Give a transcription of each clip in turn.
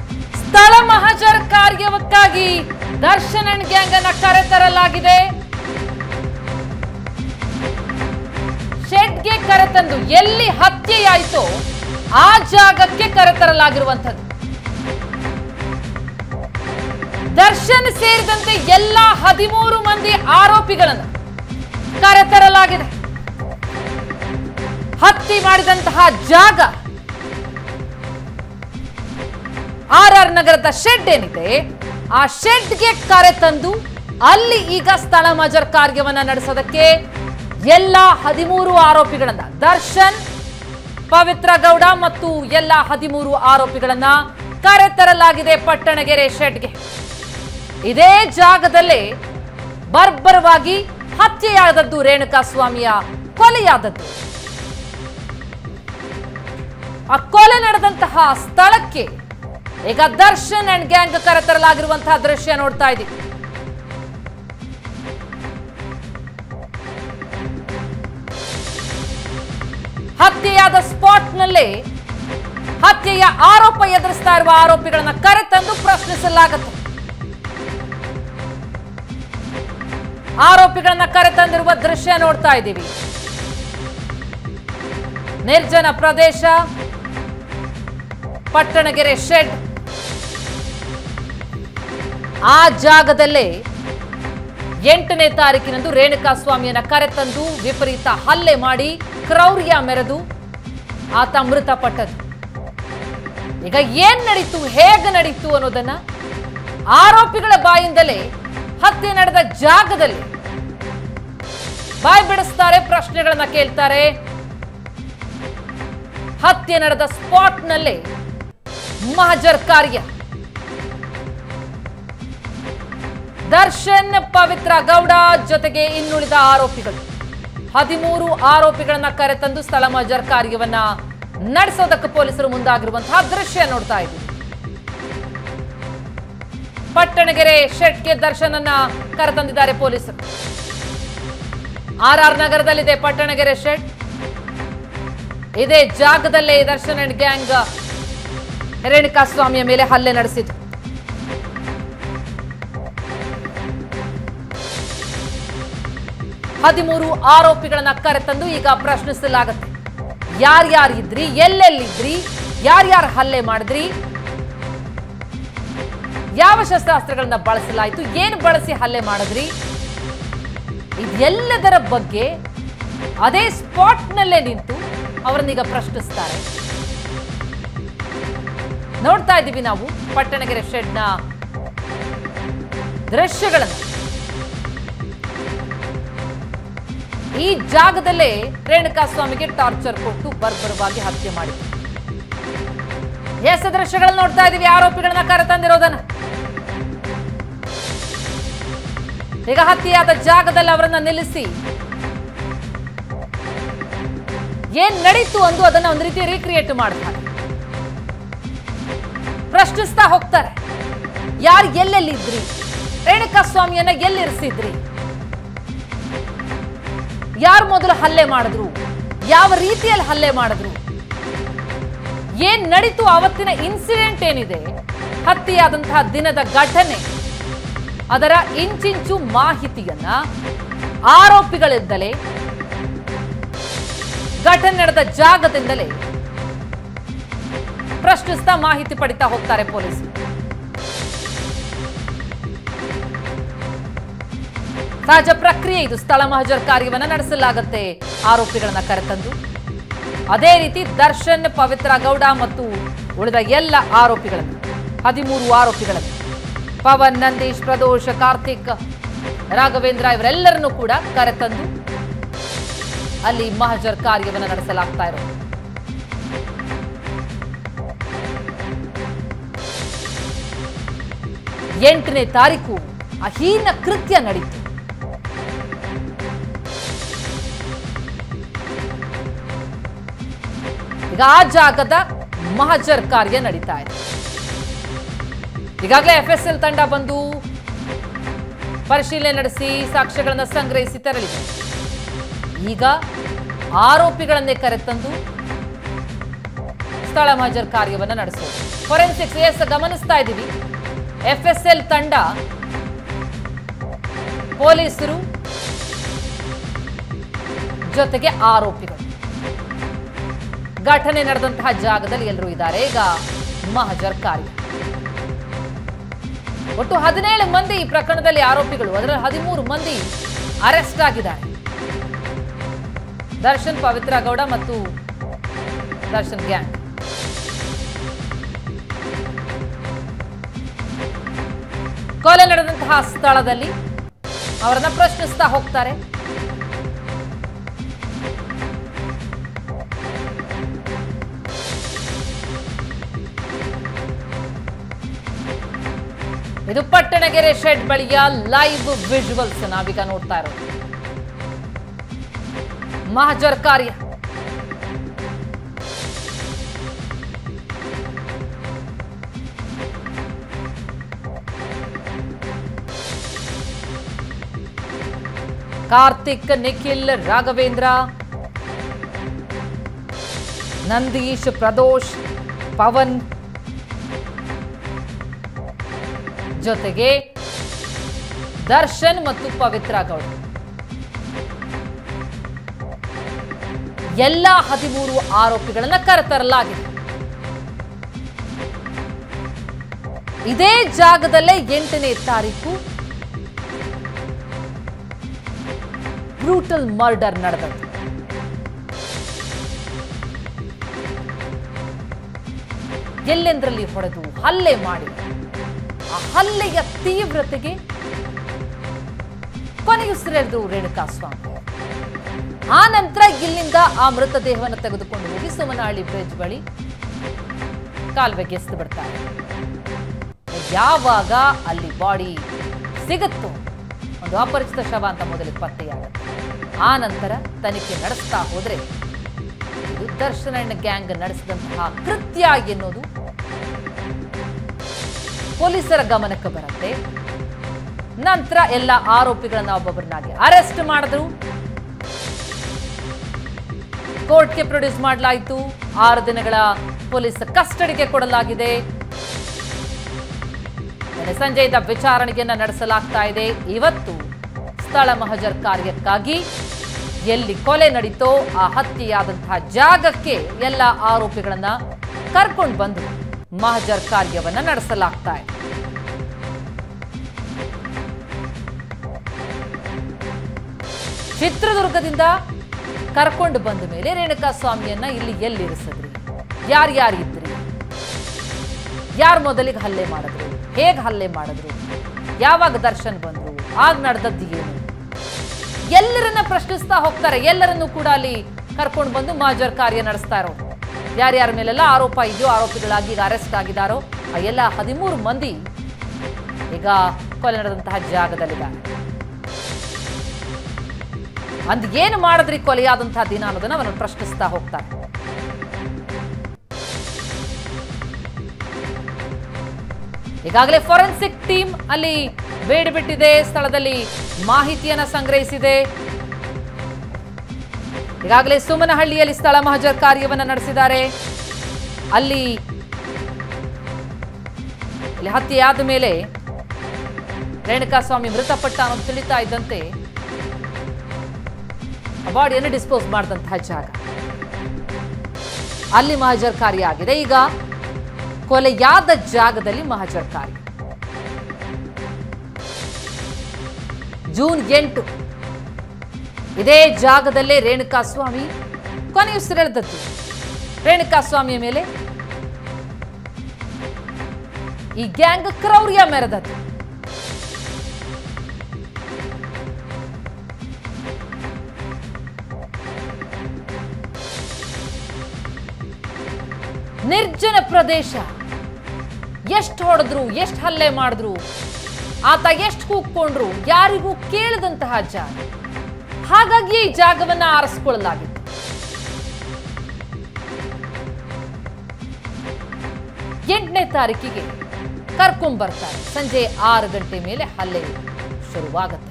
ಸ್ಥಳ ಮಹಜರ್ ಕಾರ್ಯಕ್ಕಾಗಿ Darshan and gang ಅನ್ನ ಕರೆತರಲಾಗಿದೆ ಶೆಡ್ಗೆ ಕರೆತಂದು ಎಲ್ಲಿ ಹತ್ಯೆಯಾಯಿತೋ ಆ ಜಾಗಕ್ಕೆ ಕರೆತರಲಾಗಿರುವಂಥದ್ದು ದರ್ಶನ್ ಸೇರಿದಂತೆ ಎಲ್ಲ ಹದಿಮೂರು ಮಂದಿ ಆರೋಪಿಗಳನ್ನು ಕರೆತರಲಾಗಿದೆ ಹತ್ಯೆ ಮಾಡಿದಂತಹ ಜಾಗ ಆರ್ ಆರ್ ನಗರದ ಶೆಡ್ ಏನಿದೆ ಆ ಶೆಡ್ಗೆ ಕರೆತಂದು ಅಲ್ಲಿ ಈಗ ಸ್ಥಳ ಮಜರ್ ಕಾರ್ಯವನ್ನ ನಡೆಸೋದಕ್ಕೆ ಎಲ್ಲ ಹದಿಮೂರು ಆರೋಪಿಗಳನ್ನ ದರ್ಶನ್ ಪವಿತ್ರ ಗೌಡ ಮತ್ತು ಎಲ್ಲ ಹದಿಮೂರು ಆರೋಪಿಗಳನ್ನ ಕರೆತರಲಾಗಿದೆ ಪಟ್ಟಣಗೆರೆ ಶೆಡ್ಗೆ ಇದೇ ಜಾಗದಲ್ಲೇ ಬರ್ಬರವಾಗಿ ಹತ್ಯೆಯಾದದ್ದು ರೇಣುಕಾ ಸ್ವಾಮಿಯ ಕೊಲೆಯಾದದ್ದು ಆ ಕೊಲೆ ನಡೆದಂತಹ ಸ್ಥಳಕ್ಕೆ ಈಗ ದರ್ಶನ್ ಅಂಡ್ ಗ್ಯಾಂಗ್ ಕರೆತರಲಾಗಿರುವಂತಹ ದೃಶ್ಯ ನೋಡ್ತಾ ಇದ್ದೀವಿ ಹತ್ಯೆಯಾದ ಸ್ಪಾಟ್ನಲ್ಲೇ ಹತ್ಯೆಯ ಆರೋಪ ಎದುರಿಸ್ತಾ ಇರುವ ಆರೋಪಿಗಳನ್ನ ಕರೆತಂದು ಪ್ರಶ್ನಿಸಲಾಗುತ್ತೆ ಆರೋಪಿಗಳನ್ನ ಕರೆತಂದಿರುವ ದೃಶ್ಯ ನೋಡ್ತಾ ಇದ್ದೀವಿ ನಿರ್ಜನ ಪ್ರದೇಶ ಪಟ್ಟಣಗೆರೆ ಶೆಡ್ ಆ ಜಾಗದಲ್ಲೇ ಎಂಟನೇ ತಾರೀಕಿನಂದು ರೇಣುಕಾ ಸ್ವಾಮಿಯನ್ನ ಕರೆತಂದು ವಿಪರೀತ ಹಲ್ಲೆ ಮಾಡಿ ಕ್ರೌರ್ಯ ಮೆರೆದು ಆತ ಮೃತಪಟ್ಟದ್ದು ಈಗ ಏನ್ ನಡೀತು ಹೇಗೆ ನಡೀತು ಅನ್ನೋದನ್ನ ಆರೋಪಿಗಳ ಬಾಯಿಂದಲೇ ಹತ್ಯೆ ನಡೆದ ಜಾಗದಲ್ಲಿ ಬಾಯಿ ಬಿಡಿಸ್ತಾರೆ ಪ್ರಶ್ನೆಗಳನ್ನ ಕೇಳ್ತಾರೆ ಹತ್ಯೆ ನಡೆದ ಸ್ಪಾಟ್ನಲ್ಲೇ ಮಹಜರ್ ಕಾರ್ಯ ದರ್ಶನ್ ಪವಿತ್ರ ಗೌಡ ಜೊತೆಗೆ ಇನ್ನುಳಿದ ಆರೋಪಿಗಳು ಹದಿಮೂರು ಆರೋಪಿಗಳನ್ನ ಕರೆತಂದು ಸ್ಥಳ ಮಹಜರ್ ಕಾರ್ಯವನ್ನ ನಡೆಸೋದಕ್ಕೆ ಪೊಲೀಸರು ಮುಂದಾಗಿರುವಂತಹ ದೃಶ್ಯ ನೋಡ್ತಾ ಇದ್ದೀವಿ ಪಟ್ಟಣಗೆರೆ ಶೆಟ್ಗೆ ದರ್ಶನನ್ನ ಕರೆತಂದಿದ್ದಾರೆ ಪೊಲೀಸರು ಆರ್ ಆರ್ ನಗರದಲ್ಲಿದೆ ಪಟ್ಟಣಗೆರೆ ಶೆಡ್ ಇದೇ ಜಾಗದಲ್ಲೇ ದರ್ಶನ್ ಅಂಡ್ ಗ್ಯಾಂಗ್ ರೇಣುಕಾ ಸ್ವಾಮಿಯ ಮೇಲೆ ಹಲ್ಲೆ ನಡೆಸಿತು ಹದಿಮೂರು ಆರೋಪಿಗಳನ್ನ ಕರೆತಂದು ಈಗ ಪ್ರಶ್ನಿಸಲಾಗುತ್ತೆ ಯಾರ್ಯಾರು ಇದ್ರಿ ಎಲ್ಲೆಲ್ಲಿದ್ರಿ ಯಾರ್ಯಾರು ಹಲ್ಲೆ ಮಾಡಿದ್ರಿ ಯಾವ ಶಸ್ತ್ರಾಸ್ತ್ರಗಳನ್ನ ಬಳಸಲಾಯಿತು ಏನು ಬಳಸಿ ಹಲ್ಲೆ ಮಾಡಿದ್ರಿ ಇದೆಲ್ಲದರ ಬಗ್ಗೆ ಅದೇ ಸ್ಪಾಟ್ನಲ್ಲೇ ನಿಂತು ಅವರನ್ನೀಗ ಪ್ರಶ್ನಿಸ್ತಾರೆ ನೋಡ್ತಾ ಇದ್ದೀವಿ ನಾವು ಪಟ್ಟಣಗೆರೆ ಶೆಡ್ನ ದೃಶ್ಯಗಳನ್ನು ಈ ಜಾಗದಲ್ಲೇ ರೇಣುಕಾ ಸ್ವಾಮಿಗೆ ಟಾರ್ಚರ್ ಕೊಟ್ಟು ಬರ್ಬರವಾಗಿ ಹತ್ಯೆ ಮಾಡಿದ್ರು ಎಸ್ ದೃಶ್ಯಗಳನ್ನ ನೋಡ್ತಾ ಇದೀವಿ ಆರೋಪಿಗಳನ್ನ ಕರೆತಂದಿರೋದನ್ನ ಈಗ ಹತ್ಯೆಯಾದ ಜಾಗದಲ್ಲಿ ಅವರನ್ನ ನಿಲ್ಲಿಸಿ ಏನ್ ನಡೀತು ಅಂದು ಅದನ್ನ ಒಂದು ರೀತಿ ರೀಕ್ರಿಯೇಟ್ ಮಾಡ್ತಾರೆ ಪ್ರಶ್ನಿಸ್ತಾ ಹೋಗ್ತಾರೆ ಯಾರು ಎಲ್ಲೆಲ್ಲಿದ್ರಿ ರೇಣುಕಾ ಸ್ವಾಮಿಯನ್ನ ಎಲ್ಲಿರಿಸಿದ್ರಿ ಯಾರು ಮೊದಲು ಹಲ್ಲೆ ಮಾಡಿದ್ರು ಯಾವ ರೀತಿಯಲ್ಲಿ ಹಲ್ಲೆ ಮಾಡಿದ್ರು ಏನ್ ನಡೀತು ಅವತ್ತಿನ ಇನ್ಸಿಡೆಂಟ್ ಏನಿದೆ ಹತ್ಯೆಯಾದಂತಹ ದಿನದ ಘಟನೆ ಅದರ ಇಂಚಿಂಚು ಮಾಹಿತಿಯನ್ನ ಆರೋಪಿಗಳಿಂದಲೇ ಘಟನೆ ನಡೆದ ಜಾಗದಿಂದಲೇ ಪ್ರಶ್ನಿಸ್ತಾ ಮಾಹಿತಿ ಪಡಿತಾ ಹೋಗ್ತಾರೆ ಪೊಲೀಸರು ಸಹಜ ಪ್ರಕ್ರಿಯೆ ಇದು ಸ್ಥಳ ಮಹಜರ್ ಕಾರ್ಯವನ್ನ ನಡೆಸಲಾಗುತ್ತೆ ಆರೋಪಿಗಳನ್ನ ಕರೆತಂದು ಅದೇ ರೀತಿ ದರ್ಶನ್ ಪವಿತ್ರ ಗೌಡ ಮತ್ತು ಉಳಿದ ಎಲ್ಲ ಆರೋಪಿಗಳನ್ನು ಹದಿಮೂರು ಆರೋಪಿಗಳನ್ನು ಪವನ್ ನಂದೀಶ್ ಪ್ರದೋಷ್ ಕಾರ್ತಿಕ್ ರಾಘವೇಂದ್ರ ಇವರೆಲ್ಲರನ್ನೂ ಕೂಡ ಕರೆತಂದು ಅಲ್ಲಿ ಮಹಜರ್ ಕಾರ್ಯವನ್ನು ನಡೆಸಲಾಗ್ತಾ ಇರೋದು ಎಂಟನೇ ತಾರೀಕು ಅಹೀನ ಕೃತ್ಯ ನಡೀತು ಈಗ ಆ ಜಾಗದ ಮಹಜರ್ ಕಾರ್ಯ ನಡೀತಾ ಇದೆ ಈಗಾಗಲೇ ಎಫ್ ಎಸ್ ಎಲ್ ತಂಡ ಬಂದು ಪರಿಶೀಲನೆ ನಡೆಸಿ ಸಾಕ್ಷ್ಯಗಳನ್ನು ಸಂಗ್ರಹಿಸಿ ತೆರಳಿದೆ ಈಗ ಆರೋಪಿಗಳನ್ನೇ ಕರೆತಂದು ಸ್ಥಳ ಮಹಜರ್ ಕಾರ್ಯವನ್ನ ನಡೆಸೋದು ಫೊರೆನ್ಸಿಕ್ಸ್ ಎಸ್ ಗಮನಿಸ್ತಾ ಇದ್ದೀವಿ ಎಫ್ ಎಸ್ ಎಲ್ ತಂಡ ಪೊಲೀಸರು ಜೊತೆಗೆ ಆರೋಪಿಗಳು ಘಟನೆ ನಡೆದಂತಹ ಜಾಗದಲ್ಲಿ ಎಲ್ಲರೂ ಇದ್ದಾರೆ ಈಗ ಮಹಜರ್ ಕಾರ್ಯ ಒಟ್ಟು ಹದಿನೇಳು ಮಂದಿ ಈ ಪ್ರಕರಣದಲ್ಲಿ ಆರೋಪಿಗಳು ಅದರಲ್ಲಿ ಹದಿಮೂರು ಮಂದಿ ಅರೆಸ್ಟ್ ಆಗಿದ್ದಾರೆ ದರ್ಶನ್ ಪವಿತ್ರ ಗೌಡ ಮತ್ತು ದರ್ಶನ್ ಗ್ಯಾಂಗ್ ಕೊಲೆ ನಡೆದಂತಹ ಸ್ಥಳದಲ್ಲಿ ಅವರನ್ನ ಪ್ರಶ್ನಿಸ್ತಾ ಹೋಗ್ತಾರೆ ಇದು ಪಟ್ಟಣಗೆರೆ ಶೆಡ್ ಬಳಿಯ ಲೈವ್ ವಿಜುವಲ್ಸ್ ನಾವೀಗ ನೋಡ್ತಾ ಇರೋದು ಮಹಜರ್ ಕಾರ್ಯ ಕಾರ್ತಿಕ್ ನಿಖಿಲ್ ರಾಘವೇಂದ್ರ ನಂದೀಶ್ ಪ್ರದೋಷ್ ಪವನ್ ಜೊತೆಗೆ ದರ್ಶನ್ ಮತ್ತು ಪವಿತ್ರ ಗೌಡ ಎಲ್ಲ ಹದಿಮೂರು ಆರೋಪಿಗಳನ್ನ ಕರೆತರಲಾಗಿದೆ ಇದೇ ಜಾಗದಲ್ಲೇ ಎಂಟನೇ ತಾರೀಕು ಬ್ರೂಟಲ್ ಮರ್ಡರ್ ನಡೆದದ್ದು ಎಲ್ಲೆಂದರಲ್ಲಿ ಹೊಡೆದು ಹಲ್ಲೆ ಮಾಡಿ ಆ ಹಲ್ಲೆಯ ತೀವ್ರತೆಗೆ ಕೊನೆಯುಸಿರೆಳೆದು ರೇಣುಕಾ ಸ್ವಾಮಿ ಆ ನಂತರ ಇಲ್ಲಿಂದ ಆ ಮೃತದೇಹವನ್ನು ತೆಗೆದುಕೊಂಡು ಹೋಗಿ ಸುಮನಹಳ್ಳಿ ಬ್ರಿಡ್ಜ್ ಬಳಿ ಕಾಲುವೆಗೆ ಎಸೆದು ಬಿಡ್ತಾರೆ ಯಾವಾಗ ಅಲ್ಲಿ ಬಾಡಿ ಸಿಗುತ್ತೋ ಒಂದು ಅಪರಿಚಿತ ಶವ ಅಂತ ಮೊದಲಿಗೆ ಪತ್ತೆಯಾಗುತ್ತೆ ಆ ನಂತರ ತನಿಖೆ ನಡೆಸ್ತಾ ಹೋದ್ರೆ ಇದು ದರ್ಶನ್ ಅಂಡ್ ಗ್ಯಾಂಗ್ ನಡೆಸಿದಂತಹ ಕೃತ್ಯ ಎನ್ನುವುದು ಪೊಲೀಸರ ಗಮನಕ್ಕೆ ಬರುತ್ತೆ ನಂತರ ಎಲ್ಲ ಆರೋಪಿಗಳನ್ನ ಒಬ್ಬೊಬ್ಬರನ್ನಾಗಿ ಅರೆಸ್ಟ್ ಮಾಡಿದ್ರು ಕೋರ್ಟ್ಗೆ ಪ್ರೊಡ್ಯೂಸ್ ಮಾಡಲಾಯಿತು ಆರು ದಿನಗಳ ಪೊಲೀಸ್ ಕಸ್ಟಡಿಗೆ ಕೊಡಲಾಗಿದೆ ನಿನ್ನೆ ಸಂಜೆಯಿಂದ ವಿಚಾರಣೆಯನ್ನ ನಡೆಸಲಾಗ್ತಾ ಇದೆ ಇವತ್ತು ಸ್ಥಳ ಮಹಜರ್ ಕಾರ್ಯಕ್ಕಾಗಿ ಎಲ್ಲಿ ಕೊಲೆ ನಡೀತೋ ಆ ಹತ್ಯೆಯಾದಂತಹ ಜಾಗಕ್ಕೆ ಎಲ್ಲ ಆರೋಪಿಗಳನ್ನ ಕರ್ಕೊಂಡು ಬಂದು ಮಹಜರ್ ಕಾರ್ಯವನ್ನ ನಡೆಸಲಾಗ್ತಾ ಇದೆ ಚಿತ್ರದುರ್ಗದಿಂದ ಕರ್ಕೊಂಡು ಬಂದ ಮೇಲೆ ರೇಣುಕಾ ಸ್ವಾಮಿಯನ್ನ ಇಲ್ಲಿ ಎಲ್ಲಿರಿಸಿದ್ರಿ ಯಾರ್ಯಾರು ಇದ್ರಿ ಯಾರು ಮೊದಲಿಗೆ ಹಲ್ಲೆ ಮಾಡಿದ್ರು ಹೇಗೆ ಹಲ್ಲೆ ಮಾಡಿದ್ರು ಯಾವಾಗ ದರ್ಶನ್ ಬಂದ್ರು ಆಗ ನಡೆದದ್ದು ಏನು ಎಲ್ಲರನ್ನ ಪ್ರಶ್ನಿಸ್ತಾ ಹೋಗ್ತಾರೆ ಎಲ್ಲರನ್ನೂ ಕೂಡ ಅಲ್ಲಿ ಕರ್ಕೊಂಡು ಬಂದು ಮಾಜರ್ ಕಾರ್ಯ ನಡೆಸ್ತಾ ಇರೋ ಯಾರ್ಯಾರ ಮೇಲೆಲ್ಲ ಆರೋಪ ಇದೆಯೋ ಆರೋಪಿಗಳಾಗಿ ಈಗ ಅರೆಸ್ಟ್ ಆಗಿದ್ದಾರೋ ಆ ಎಲ್ಲ ಹದಿಮೂರು ಮಂದಿ ಈಗ ಕೊಲೆ ನಡೆದಂತಹ ಜಾಗದಲ್ಲಿದ್ದಾರೆ ಅಂದ್ ಏನು ಮಾಡಿದ್ರಿ ಕೊಲೆಯಾದಂತಹ ದಿನ ಅನ್ನೋದನ್ನ ಅವನು ಪ್ರಶ್ನಿಸ್ತಾ ಹೋಗ್ತಾರೆ ಈಗಾಗಲೇ ಫೊರೆನ್ಸಿಕ್ ಟೀಮ್ ಅಲ್ಲಿ ಬೇಡಿ ಬಿಟ್ಟಿದೆ ಸ್ಥಳದಲ್ಲಿ ಮಾಹಿತಿಯನ್ನ ಸಂಗ್ರಹಿಸಿದೆ ಈಗಾಗಲೇ ಸುಮನಹಳ್ಳಿಯಲ್ಲಿ ಸ್ಥಳ ಮಹಜರ್ ಕಾರ್ಯವನ್ನ ನಡೆಸಿದ್ದಾರೆ ಅಲ್ಲಿ ಇಲ್ಲಿ ಹತ್ಯೆಯಾದ ಮೇಲೆ ರೇಣುಕಾಸ್ವಾಮಿ ಮೃತಪಟ್ಟ ಅನ್ನೋದು ತಿಳಿತಾ ಇದ್ದಂತೆ ಆ ಬಾಡಿಯನ್ನು ಡಿಸ್ಪೋಸ್ ಮಾಡಿದಂತಹ ಜಾಗ ಅಲ್ಲಿ ಮಹಜರ್ ಕಾರ್ಯ ಆಗಿದೆ ಈಗ ಕೊಲೆಯಾದ ಜಾಗದಲ್ಲಿ ಮಹಜರ್ ಕಾರ್ಯ ಜೂನ್ ಎಂಟು ಇದೇ ಜಾಗದಲ್ಲೇ ರೇಣುಕಾ ಸ್ವಾಮಿ ಕೊನೆಯುಸಿರೆಳೆದದ್ದು ರೇಣುಕಾ ಸ್ವಾಮಿಯ ಮೇಲೆ ಈ ಗ್ಯಾಂಗ್ ಕ್ರೌರ್ಯ ಮೆರೆದದ್ದು ನಿರ್ಜನ ಪ್ರದೇಶ ಎಷ್ಟು ಹೊಡೆದ್ರು ಎಷ್ಟು ಹಲ್ಲೆ ಮಾಡಿದ್ರು ಆತ ಎಷ್ಟು ಕೂಗ್ಕೊಂಡ್ರು ಯಾರಿಗೂ ಕೇಳದಂತಹ ಜಾಗ ಹಾಗಾಗಿ ಈ ಜಾಗವನ್ನ ಆರಿಸ್ಕೊಳ್ಳಲಾಗಿತ್ತು ಎಂಟನೇ ತಾರೀಕಿಗೆ ಕರ್ಕೊಂಡ್ಬರ್ತಾರೆ ಸಂಜೆ ಆರು ಗಂಟೆ ಮೇಲೆ ಹಲ್ಲೆ ಶುರುವಾಗುತ್ತೆ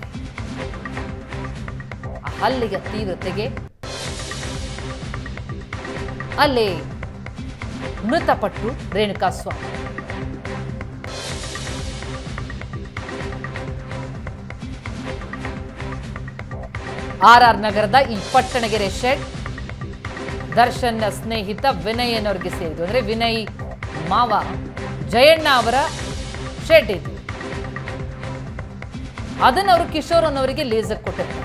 ಆ ಹಲ್ಲೆಯ ತೀವ್ರತೆಗೆ ಅಲ್ಲಿ ಮೃತಪಟ್ಟು ರೇಣುಕಾಸ್ವಾಮಿ ಆರ್ ಆರ್ ನಗರದ ಈ ಪಟ್ಟಣಗೆರೆ ಶೆಡ್ ದರ್ಶನ್ನ ಸ್ನೇಹಿತ ವಿನಯ್ ಅನ್ನೋರಿಗೆ ಸೇರಿದ್ದು ಅಂದ್ರೆ ವಿನಯ್ ಮಾವ ಜಯಣ್ಣ ಅವರ ಶೆಡ್ ಇದು ಅದನ್ನ ಅವರು ಕಿಶೋರ್ ಅನ್ನೋರಿಗೆ ಲೇಸರ್ ಕೊಟ್ಟಿರ್ತಾರೆ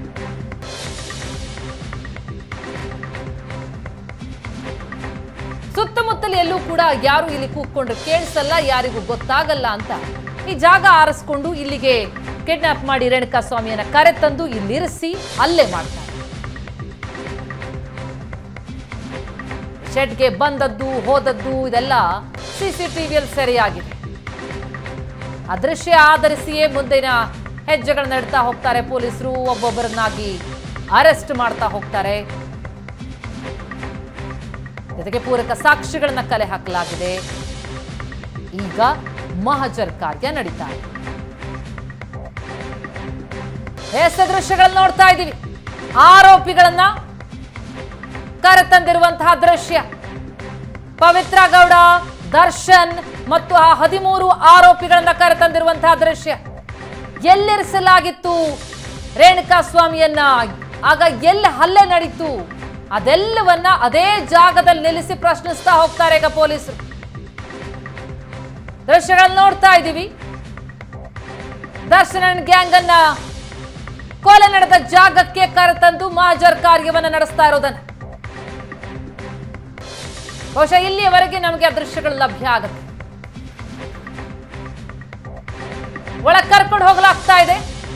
ಸುತ್ತಮುತ್ತಲು ಎಲ್ಲೂ ಕೂಡ ಯಾರು ಇಲ್ಲಿ ಕೂತ್ಕೊಂಡ್ರೆ ಕೇಳಿಸಲ್ಲ ಯಾರಿಗೂ ಗೊತ್ತಾಗಲ್ಲ ಅಂತ ಈ ಜಾಗ ಆರಿಸ್ಕೊಂಡು ಇಲ್ಲಿಗೆ ಕಿಡ್ನಾಪ್ ಮಾಡಿ ರೇಣುಕಾ ಸ್ವಾಮಿಯನ್ನ ಕರೆತಂದು ಇಲ್ಲಿರಿಸಿ ಅಲ್ಲೇ ಮಾಡ್ತಾರೆ ಶೆಡ್ಗೆ ಬಂದದ್ದು ಹೋದದ್ದು ಇದೆಲ್ಲ ಸಿಸಿಟಿವಿಯಲ್ಲಿ ಸೆರೆಯಾಗಿದೆ ಆ ದೃಶ್ಯ ಆಧರಿಸಿಯೇ ಮುಂದಿನ ಹೆಜ್ಜೆಗಳನ್ನ ಇಡ್ತಾ ಹೋಗ್ತಾರೆ ಪೊಲೀಸರು ಒಬ್ಬೊಬ್ಬರನ್ನಾಗಿ ಅರೆಸ್ಟ್ ಮಾಡ್ತಾ ಹೋಗ್ತಾರೆ ಜೊತೆಗೆ ಪೂರಕ ಸಾಕ್ಷಿಗಳನ್ನ ಕಲೆ ಹಾಕಲಾಗಿದೆ ಈಗ ಮಹಜರ್ ಕಾರ್ಯ ನಡೀತಾ ಇದೆ ಹೆಸ ದೃಶ್ಯಗಳನ್ನ ನೋಡ್ತಾ ಇದ್ದೀವಿ ಆರೋಪಿಗಳನ್ನ ಕರೆತಂದಿರುವಂತಹ ದೃಶ್ಯ ಪವಿತ್ರ ಗೌಡ ದರ್ಶನ್ ಮತ್ತು ಆ ಹದಿಮೂರು ಆರೋಪಿಗಳನ್ನ ಕರೆತಂದಿರುವಂತಹ ದೃಶ್ಯ ಎಲ್ಲಿರಿಸಲಾಗಿತ್ತು ರೇಣುಕಾ ಸ್ವಾಮಿಯನ್ನ ಆಗ ಎಲ್ಲಿ ಹಲ್ಲೆ ನಡೀತು ಅದೆಲ್ಲವನ್ನ ಅದೇ ಜಾಗದಲ್ಲಿ ನಿಲ್ಲಿಸಿ ಪ್ರಶ್ನಿಸ್ತಾ ಹೋಗ್ತಾರೆ ಈಗ ಪೊಲೀಸರು ದೃಶ್ಯಗಳನ್ನ ನೋಡ್ತಾ ಇದ್ದೀವಿ ದರ್ಶನ್ ಗ್ಯಾಂಗ್ ಅನ್ನ ಕೊಲೆ ನಡೆದ ಜಾಗಕ್ಕೆ ಕರೆತಂದು ಮಹಜರ್ ಕಾರ್ಯವನ್ನ ನಡೆಸ್ತಾ ಇರೋದನ್ನ ಬಹುಶಃ ಇಲ್ಲಿಯವರೆಗೆ ನಮಗೆ ಆ ದೃಶ್ಯಗಳು ಲಭ್ಯ ಆಗುತ್ತೆ ಒಳಗ್ ಕರ್ಕೊಂಡು ಹೋಗಲಾಗ್ತಾ ಇದೆ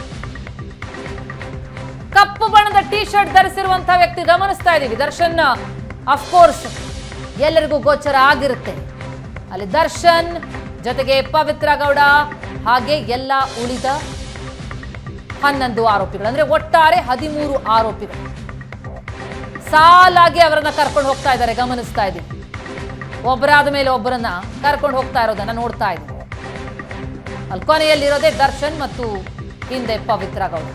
ಕಪ್ಪು ಬಣ್ಣದ ಟಿ ಶರ್ಟ್ ಧರಿಸಿರುವಂತಹ ವ್ಯಕ್ತಿ ಗಮನಿಸ್ತಾ ಇದ್ದೀವಿ ದರ್ಶನ್ ಅಫ್ಕೋರ್ಸ್ ಎಲ್ಲರಿಗೂ ಗೋಚರ ಆಗಿರುತ್ತೆ ಅಲ್ಲಿ ದರ್ಶನ್ ಜೊತೆಗೆ ಪವಿತ್ರ ಗೌಡ ಹಾಗೆ ಎಲ್ಲ ಉಳಿದ ಹನ್ನೊಂದು ಆರೋಪಿಗಳು ಅಂದ್ರೆ ಒಟ್ಟಾರೆ ಹದಿಮೂರು ಆರೋಪಿಗಳು ಸಾಲಾಗಿ ಅವರನ್ನ ಕರ್ಕೊಂಡು ಹೋಗ್ತಾ ಇದ್ದಾರೆ ಗಮನಿಸ್ತಾ ಇದ್ದೀವಿ ಒಬ್ಬರಾದ ಮೇಲೆ ಒಬ್ಬರನ್ನ ಕರ್ಕೊಂಡು ಹೋಗ್ತಾ ಇರೋದನ್ನ ನೋಡ್ತಾ ಇದ್ದೀವಿ ಅಲ್ಲಿ ಕೊನೆಯಲ್ಲಿರೋದೇ ದರ್ಶನ್ ಮತ್ತು ಹಿಂದೆ ಪವಿತ್ರ ಗೌಡ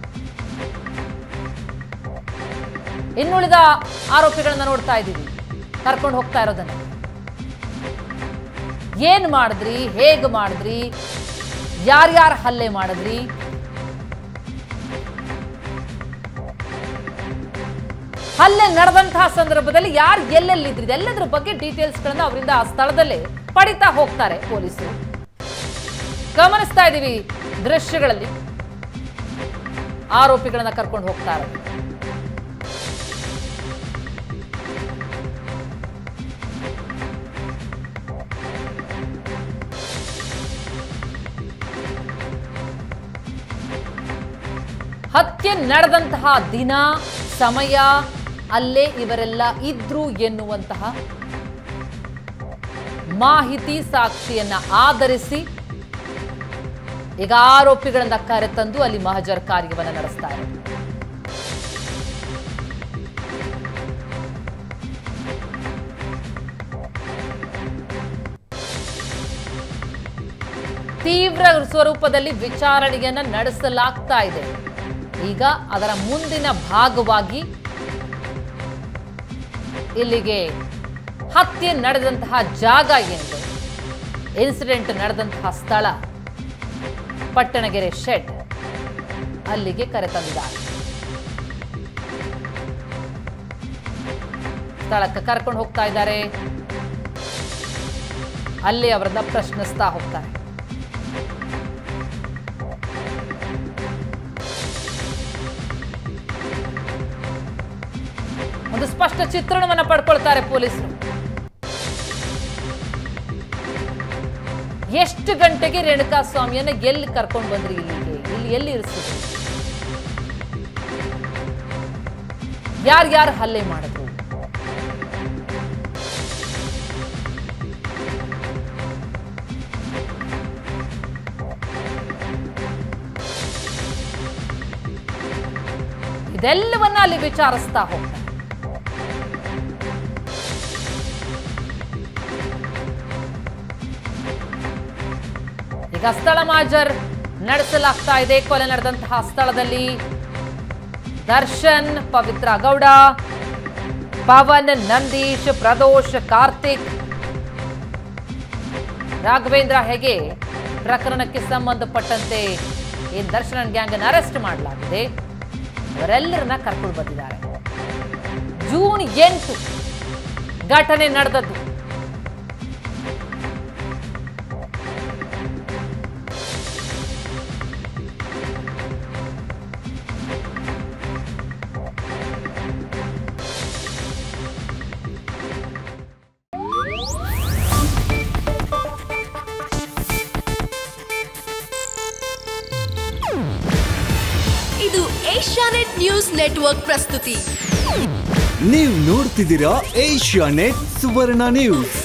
ಇನ್ನುಳಿದ ಆರೋಪಿಗಳನ್ನ ನೋಡ್ತಾ ಇದ್ದೀವಿ ಕರ್ಕೊಂಡು ಹೋಗ್ತಾ ಇರೋದನ್ನ ಏನ್ ಮಾಡಿದ್ರಿ ಹೇಗ್ ಮಾಡಿದ್ರಿ ಯಾರ್ಯಾರು ಹಲ್ಲೆ ಮಾಡಿದ್ರಿ ಹಲ್ಲೆ ನಡೆದಂತಹ ಸಂದರ್ಭದಲ್ಲಿ ಯಾರು ಎಲ್ಲೆಲ್ಲಿದ್ರಿ ಎಲ್ಲದರ ಬಗ್ಗೆ ಡೀಟೇಲ್ಸ್ಗಳನ್ನ ಅವರಿಂದ ಆ ಸ್ಥಳದಲ್ಲೇ ಪಡಿತಾ ಹೋಗ್ತಾರೆ ಪೊಲೀಸರು ಗಮನಿಸ್ತಾ ಇದ್ದೀವಿ ದೃಶ್ಯಗಳಲ್ಲಿ ಆರೋಪಿಗಳನ್ನ ಕರ್ಕೊಂಡು ಹೋಗ್ತಾ ಇರೋದು ಹತ್ಯೆ ನಡೆದಂತಹ ದಿನ ಸಮಯ ಅಲ್ಲೇ ಇವರೆಲ್ಲ ಇದ್ರು ಎನ್ನುವಂತಹ ಮಾಹಿತಿ ಸಾಕ್ಷಿಯನ್ನ ಆಧರಿಸಿ ಈಗ ಆರೋಪಿಗಳನ್ನ ಕರೆತಂದು ಅಲ್ಲಿ ಮಹಜರ್ ಕಾರ್ಯವನ್ನ ನಡೆಸ್ತಾ ಇರೋದು ತೀವ್ರ ಸ್ವರೂಪದಲ್ಲಿ ವಿಚಾರಣೆಯನ್ನ ನಡೆಸಲಾಗ್ತಾ ಇದೆ ಈಗ ಅದರ ಮುಂದಿನ ಭಾಗವಾಗಿ ಇಲ್ಲಿಗೆ ಹತ್ಯೆ ನಡೆದಂತಹ ಜಾಗ ಏನಿದೆ ಇನ್ಸಿಡೆಂಟ್ ನಡೆದಂತಹ ಸ್ಥಳ ಪಟ್ಟಣಗೆರೆ ಶೆಡ್ ಅಲ್ಲಿಗೆ ಕರೆತಂದಿದ್ದಾರೆ ಸ್ಥಳಕ್ಕೆ ಕರ್ಕೊಂಡು ಹೋಗ್ತಾ ಇದ್ದಾರೆ ಅಲ್ಲಿ ಅವರನ್ನ ಪ್ರಶ್ನಿಸ್ತಾ ಹೋಗ್ತಾರೆ ಒಂದು ಸ್ಪಷ್ಟ ಚಿತ್ರಣವನ್ನ ಪಡ್ಕೊಳ್ತಾರೆ ಪೊಲೀಸರು ಎಷ್ಟು ಗಂಟೆಗೆ ರೇಣುಕಾ ಸ್ವಾಮಿಯನ್ನ ಎಲ್ಲಿ ಕರ್ಕೊಂಡು ಬಂದ್ರಿ ಇಲ್ಲಿಗೆ ಇಲ್ಲಿ ಎಲ್ಲಿ ಇರಿಸಿದ್ರು ಯಾರ್ಯಾರು ಹಲ್ಲೆ ಮಾಡಿದ್ರು ಇದೆಲ್ಲವನ್ನ ಅಲ್ಲಿ ವಿಚಾರಿಸ್ತಾ ಹೋಗ್ತಾರೆ ಈಗ ಸ್ಥಳ ಮಾಜರ್ ನಡೆಸಲಾಗ್ತಾ ಇದೆ ಕೊಲೆ ನಡೆದಂತಹ ಸ್ಥಳದಲ್ಲಿ ದರ್ಶನ್ ಪವಿತ್ರ ಗೌಡ ಪವನ್ ನಂದೀಶ್ ಪ್ರದೋಷ್ ಕಾರ್ತಿಕ್ ರಾಘವೇಂದ್ರ ಹೆಗೆ ಪ್ರಕರಣಕ್ಕೆ ಸಂಬಂಧಪಟ್ಟಂತೆ ಈ ದರ್ಶನ್ ಗ್ಯಾಂಗ್ ಅನ್ನು ಅರೆಸ್ಟ್ ಮಾಡಲಾಗಿದೆ ಅವರೆಲ್ಲರನ್ನ ಕರ್ಕೊಂಡು ಬಂದಿದ್ದಾರೆ ಜೂನ್ ಎಂಟು ಘಟನೆ ನಡೆದದ್ದು ಇದು ಏಷ್ಯಾನೆಟ್ ನ್ಯೂಸ್ ನೆಟ್ವರ್ಕ್ ಪ್ರಸ್ತುತಿ ನೀವು ನೋಡ್ತಿದ್ದೀರಾ ಏಷ್ಯಾ ನೆಟ್ ಸುವರ್ಣ ನ್ಯೂಸ್